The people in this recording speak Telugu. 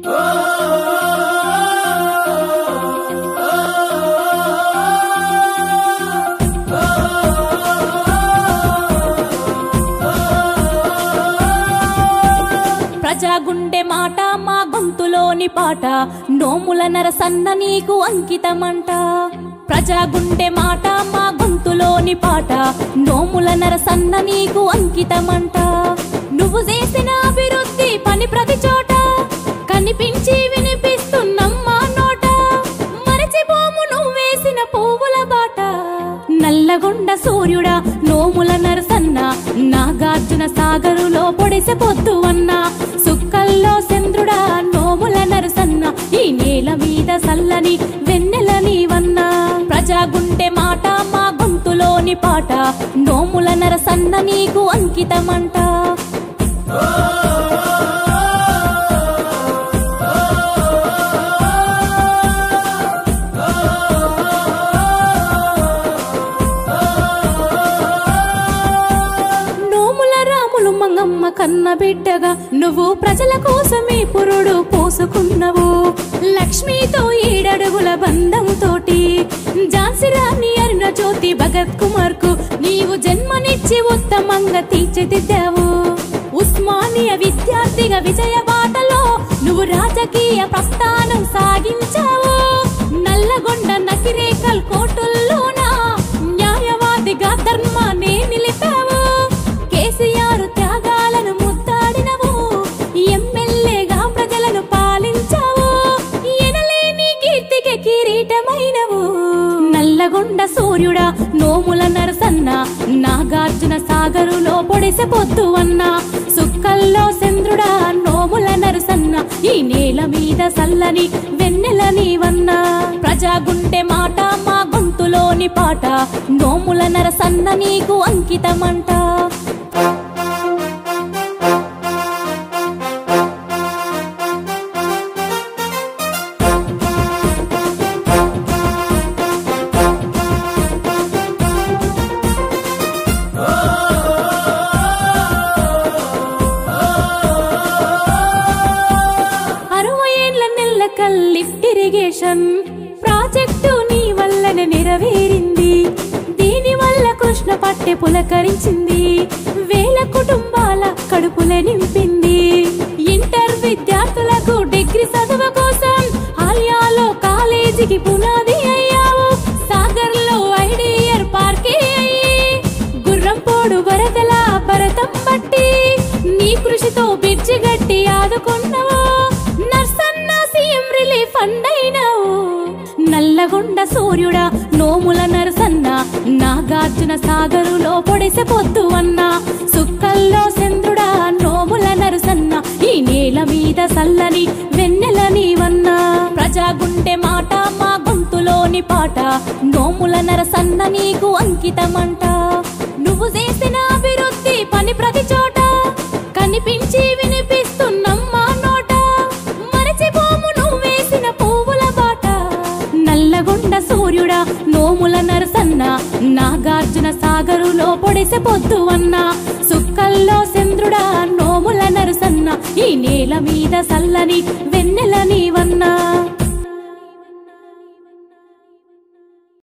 ప్రజా గుండె మాట మా గొంతులోని పాట నోముల నరసన్న నీకు అంకితమంట ప్రజా గుండె మాట మా గొంతులోని పాట నోముల నరసన్న నీకు అంకితమంట నువ్వు చేసిన అభివృద్ధి పని ప్రతి చోట కనిపించి వినిపిస్తున్నమ్మా నోట మరచిపోము నువ్వేసిన పువ్వుల బాట నల్లగొండ సూర్యుడా నోముల నరసన్న నాగార్జున సాగరులో పొడిసె పొద్దు అన్న సుక్కల్లో చంద్రుడా నోముల నరసన్న ఈ నేల మీద సల్లని వెన్నెల నీవన్నా ప్రజా గుండె మాట మా గొంతులోని పాట నోముల నరసన్న నీకు అంకితమంట నోముల రాములు మంగమ్మ కన్న బిడ్డగా నువ్వు ప్రజల కోసమే పురుడు పోసుకున్నవు లక్ష్మితో ఏడడుగుల బంధంతోటి ఝాన్సీ రాణి అరుణ జ్యోతి భగత్ కుమార్ కు నీవు జన్మనిచ్చి ఉత్తమంగా తీర్చిదిద్దావు ఉస్మానియా విద్యార్థిగా విజయ బాటలో నువ్వు రాజకీయ ప్రస్థానం సాగించావు నల్లగొండ నకిరేకల్ కోర్టుల్లోన న్యాయవాదిగా ధర్మాన్ని నిలిపావు కేసీఆర్ త్యాగాలను ముద్దాడినవు ఎమ్మెల్యేగా ప్రజలను పాలించావు ఎనలేని కీర్తికి కిరీటమైనవు నల్లగొండ సూర్యుడా నోముల నరసన్న నాగార్జున సాగరులో పొడిసె పొద్దు అన్న సుక్కల్లో చంద్రుడా నోముల నరసన్న ఈ నేల మీద సల్లని వెన్నెల నీవన్నా ప్రజా గుండె మాట మా గొంతులోని పాట నోముల నరసన్న నీకు అంకితమంట అరవై ఏండ్ల నెల్లకల్ లిఫ్ట్ ఇరిగేషన్ ప్రాజెక్టు నీ వల్లనే నెరవేరింది దీని వల్ల కృష్ణ పట్టె పులకరించింది వేల కుటుంబాల కడుపుల నింపింది ఇంటర్ విద్యార్థులకు డిగ్రీ చదువు కోసం ఆలయాలో కాలేజీకి పునాది అయ్యావు సాగర్ లో ఐడియర్ పార్కే అయ్యి గుర్రంపోడు వరదల భరతం బట్టి నీ కృషితో బిడ్జి గట్టి ఆదుకున్నావు నర్సన్న సీఎం రిలీఫ్ ఫండ్ అయినావు నల్లగొండ సూర్యుడా నోముల నరసన్న నాగార్జున సాగరులో పొడిసె పొద్దు అన్న సుక్కల్లో చంద్రుడా నోముల నరసన్న ఈ నేల మీద సల్లని వెన్నెల నీవన్నా ప్రజా గుండె మాట మా గొంతులోని పాట నోముల నరసన్న నీకు అంకితమంట నువ్వు చేసిన అభివృద్ధి పని ప్రతి చోట కనిపించి వినిపిస్తున్నమ్మా నోట మరచిపోము నువ్వేసిన పువ్వుల బాట నల్లగొండ సూర్యుడా నోముల నరసన్న నాగార్జున సాగరులో పొడిసె పొద్దు అన్న సుక్కల్లో చంద్రుడా నోముల నరసన్న ఈ నేల మీద సల్లని వెన్నెల నీవన్నా